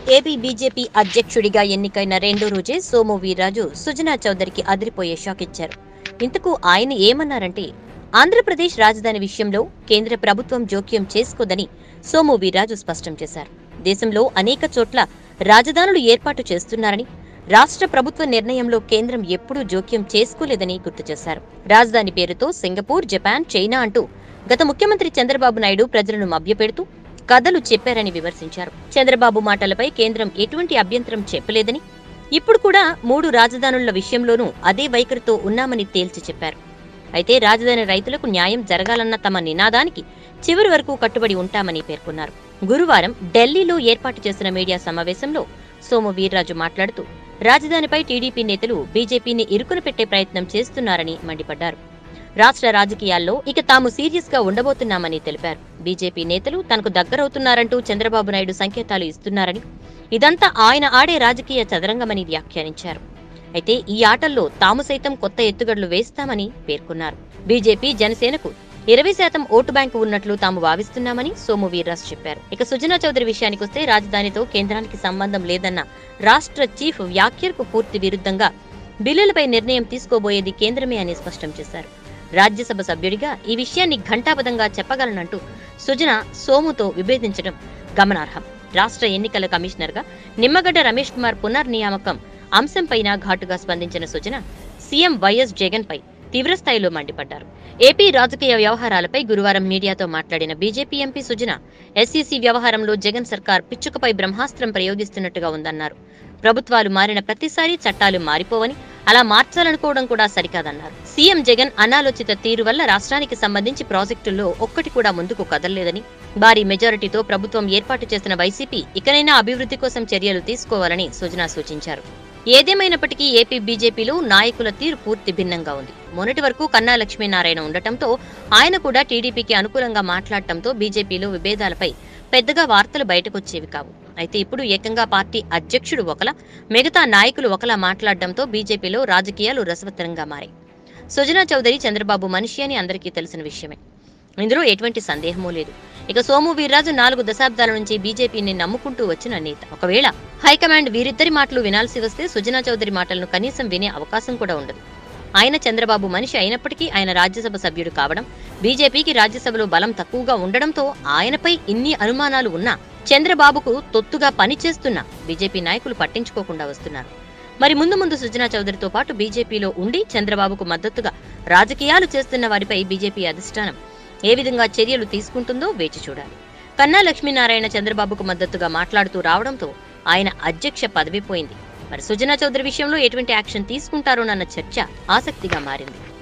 AP BJP అధ్యక్షుడిగా ఎన్నికైన రెండో రోజే సోము వీర్రాజు సుజనా చౌదరికి అదిరిపోయే షాక్ ఇచ్చారు ఇంతకు ఆయన ఏమన్నారంటే ఆంధ్రప్రదేశ్ రాజధాని విషయంలో కేంద్ర ప్రభుత్వం జోక్యం చేసుకోదని సోము వీర్రాజు స్పష్టం చేశారు దేశంలో అనేక చోట్ల రాజధానులు ఏర్పాటు చేస్తున్నారని రాష్ట్ర ప్రభుత్వ నిర్ణయంలో కేంద్రం ఎప్పుడూ జోక్యం చేసుకోలేదని గుర్తు చేశారు రాజధాని పేరుతో సింగపూర్ జపాన్ చైనా అంటూ గత ముఖ్యమంత్రి చంద్రబాబు నాయుడు ప్రజలను మభ్యపెడుతూ కథలు చెప్పారని విమర్శించారు చంద్రబాబు మాటలపై కేంద్రం ఎటువంటి అభ్యంతరం చెప్పలేదని ఇప్పుడు కూడా మూడు రాజధానుల విషయంలోనూ అదే వైఖరితో ఉన్నామని తేల్చి చెప్పారు అయితే రాజధాని రైతులకు న్యాయం జరగాలన్న తమ నినాదానికి చివరి వరకు కట్టుబడి ఉంటామని పేర్కొన్నారు గురువారం ఢిల్లీలో ఏర్పాటు చేసిన మీడియా సమావేశంలో సోము వీర్రాజు మాట్లాడుతూ రాజధానిపై టీడీపీ నేతలు బీజేపీని ఇరుకున పెట్టే ప్రయత్నం చేస్తున్నారని మండిపడ్డారు రాష్ట్ర రాజకీయాల్లో ఇక తాము సీరియస్ గా ఉండబోతున్నామని తెలిపారు బీజేపీ నేతలు తనకు దగ్గరవుతున్నారంటూ చంద్రబాబు నాయుడు సంకేతాలు ఇస్తున్నారని ఇదంతా ఆయన ఆడే రాజకీయ చదరంగమని వ్యాఖ్యానించారు అయితే ఈ ఆటల్లో తాము సైతం కొత్త ఎత్తుగడలు వేస్తామని పేర్కొన్నారు బీజేపీ జనసేనకు ఇరవై శాతం ఓటు బ్యాంకు ఉన్నట్లు తాము భావిస్తున్నామని సోము వీర్రాజ్ చెప్పారు ఇక సుజనా చౌదరి విషయానికొస్తే రాజధానితో కేంద్రానికి సంబంధం లేదన్న రాష్ట్ర చీఫ్ వ్యాఖ్యలకు పూర్తి విరుద్ధంగా బిల్లులపై నిర్ణయం తీసుకోబోయేది కేంద్రమే అని స్పష్టం చేశారు రాజ్యసభ సభ్యుడిగా ఈ విషయాన్ని ఘంటాపథంగా చెప్పగలనంటూ సుజన సోముతో విభేదించడం గమనార్హం రాష్ట్ర ఎన్నికల కమిషనర్గా నిమ్మగడ్డ రమేష్ కుమార్ పునర్నియామకం అంశంపైన ఘాటుగా స్పందించిన సుజన సీఎం వైఎస్ జగన్ పై తీవ్రస్థాయిలో మండిపడ్డారు ఏపీ రాజకీయ వ్యవహారాలపై గురువారం మీడియాతో మాట్లాడిన బీజేపీ ఎంపీ సుజన ఎస్ఈసీ వ్యవహారంలో జగన్ సర్కార్ పిచ్చుకపై బ్రహ్మాస్త్రం ప్రయోగిస్తున్నట్టుగా ఉందన్నారు ప్రభుత్వాలు మారిన ప్రతిసారి చట్టాలు మారిపోవని అలా మార్చాలనుకోవడం కూడా సరికాదన్నారు సీఎం జగన్ అనాలోచిత తీరు వల్ల రాష్ట్రానికి సంబంధించి ప్రాజెక్టుల్లో ఒక్కటి కూడా ముందుకు కదలలేదని భారీ మెజారిటీతో ప్రభుత్వం ఏర్పాటు చేసిన వైసీపీ ఇకనైనా అభివృద్ధి కోసం చర్యలు తీసుకోవాలని సుజనా సూచించారు ఏదేమైనప్పటికీ ఏపీ బీజేపీలో నాయకుల తీరు పూర్తి భిన్నంగా ఉంది మొన్నటి వరకు కన్నా లక్ష్మీనారాయణ ఉండటంతో ఆయన కూడా టీడీపీకి అనుకూలంగా మాట్లాడటంతో బీజేపీలో విభేదాలపై పెద్దగా వార్తలు బయటకొచ్చేవి కావు అయితే ఇప్పుడు ఏకంగా పార్టీ అధ్యక్షుడు ఒకలా మిగతా నాయకులు ఒకలా మాట్లాడడంతో బీజేపీలో రాజకీయాలు రసవత్తరంగా మారాయి సుజనా చౌదరి చంద్రబాబు మనిషి అని అందరికీ తెలిసిన విషయమే ఇందులో ఎటువంటి సందేహమూ లేదు ఇక సోము వీర్రాజు నాలుగు దశాబ్దాల నుంచి బీజేపీని నమ్ముకుంటూ వచ్చిన నేత ఒకవేళ హైకమాండ్ వీరిద్దరి మాటలు వినాల్సి వస్తే సుజనా చౌదరి మాటలను కనీసం వినే అవకాశం కూడా ఉండదు ఆయన చంద్రబాబు మనిషి అయినప్పటికీ ఆయన రాజ్యసభ సభ్యుడు కావడం బీజేపీకి రాజ్యసభలో బలం తక్కువగా ఉండడంతో ఆయనపై ఇన్ని అనుమానాలు ఉన్నా చంద్రబాబుకు తొత్తుగా పనిచేస్తున్న బీజేపీ నాయకులు పట్టించుకోకుండా వస్తున్నారు మరి ముందు ముందు సుజనా చౌదరితో పాటు బీజేపీలో ఉండి చంద్రబాబుకు మద్దతుగా రాజకీయాలు చేస్తున్న వారిపై బీజేపీ అధిష్టానం ఏ విధంగా చర్యలు తీసుకుంటుందో వేచి చూడాలి కన్నా లక్ష్మీనారాయణ చంద్రబాబుకు మద్దతుగా మాట్లాడుతూ రావడంతో ఆయన అధ్యక్ష పదవి పోయింది మరి సుజనా చౌదరి విషయంలో ఎటువంటి యాక్షన్ తీసుకుంటారోనన్న చర్చ ఆసక్తిగా మారింది